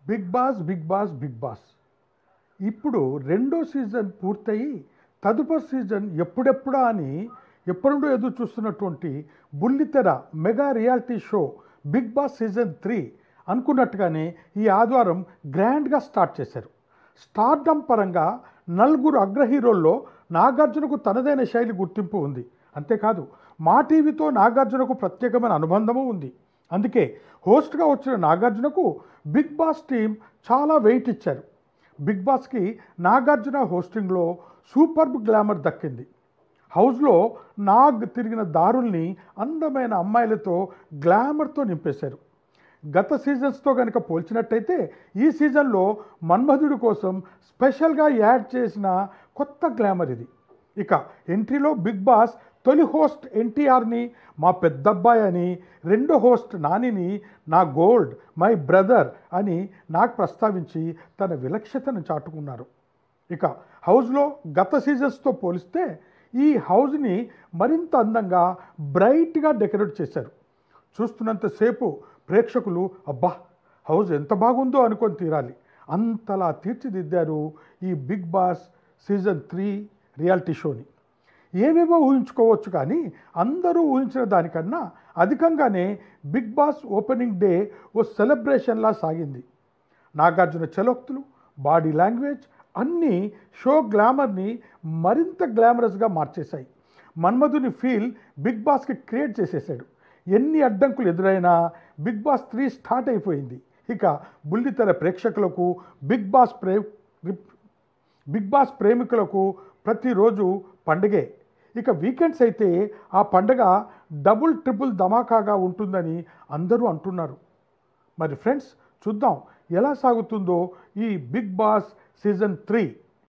big Boss Bigg Boss Bigg Boss ఇప్పుడు రెండో season పూర్తయి తదుపరి సీజన్ ఎప్పుడెప్పుడా అని ఎప్పుడుండో ఎదురు చూస్తున్నటువంటి బుల్లితెర mega reality show Bigg Boss season three అనుకున్నట్టుగానే ఈ ఆదివారం గ్రాండ్గా స్టార్ట్ చేశారు స్టార్డమ్ పరంగా నలుగురు అగ్ర హీరోల్లో నాగార్జునకు తనదైన శైలి గుర్తింపు ఉంది అంతేకాదు మా టీవీతో నాగార్జునకు ప్రత్యేకమైన అనుబంధము ఉంది అందుకే హోస్ట్గా వచ్చిన నాగార్జునకు బిగ్ బాస్ టీం చాలా వెయిట్ ఇచ్చారు బిగ్ బాస్కి నాగార్జున హోస్టింగ్లో సూపర్బ్ గ్లామర్ దక్కింది హౌస్లో నాగ్ తిరిగిన దారుల్ని అందమైన అమ్మాయిలతో గ్లామర్తో నింపేశారు గత సీజన్స్తో కనుక పోల్చినట్టయితే ఈ సీజన్లో మన్మధుడి కోసం స్పెషల్గా యాడ్ చేసిన కొత్త గ్లామర్ ఇది ఇక ఎంట్రీలో బిగ్ బాస్ తొలి హోస్ట్ ఎన్టీఆర్ని మా పెద్దబ్బాయి అని రెండో హోస్ట్ నానిని నా గోల్డ్ మై బ్రదర్ అని నాకు ప్రస్తావించి తన విలక్షతను చాటుకున్నారు ఇక హౌస్లో గత సీజన్స్తో పోలిస్తే ఈ హౌస్ని మరింత అందంగా బ్రైట్గా డెకరేట్ చేశారు చూస్తున్నంతసేపు ప్రేక్షకులు అబ్బా హౌస్ ఎంత బాగుందో అనుకొని తీరాలి అంతలా తీర్చిదిద్దారు ఈ Bigg Boss season three reality షోని ఏవేవో ఊహించుకోవచ్చు కానీ అందరూ ఊహించిన దానికన్నా అధికంగానే బిగ్ బాస్ ఓపెనింగ్ డే ఓ సెలబ్రేషన్లా సాగింది నాగార్జున చలోక్తులు బాడీ లాంగ్వేజ్ అన్నీ షో గ్లామర్ని మరింత గ్లామరస్గా మార్చేశాయి మన్మధుని ఫీల్ బిగ్ బాస్కి క్రియేట్ చేసేసాడు ఎన్ని అడ్డంకులు ఎదురైనా బిగ్ బాస్ త్రీ స్టార్ట్ అయిపోయింది ఇక బుల్లితెర ప్రేక్షకులకు బిగ్ బాస్ ప్రే బిగ్ బాస్ ప్రేమికులకు ప్రతిరోజు పండగే ఇక వీకెండ్స్ అయితే ఆ పండగ డబుల్ ట్రిపుల్ ధమాకాగా ఉంటుందని అందరూ అంటున్నారు మరి ఫ్రెండ్స్ చూద్దాం ఎలా సాగుతుందో ఈ బిగ్ బాస్ సీజన్ త్రీ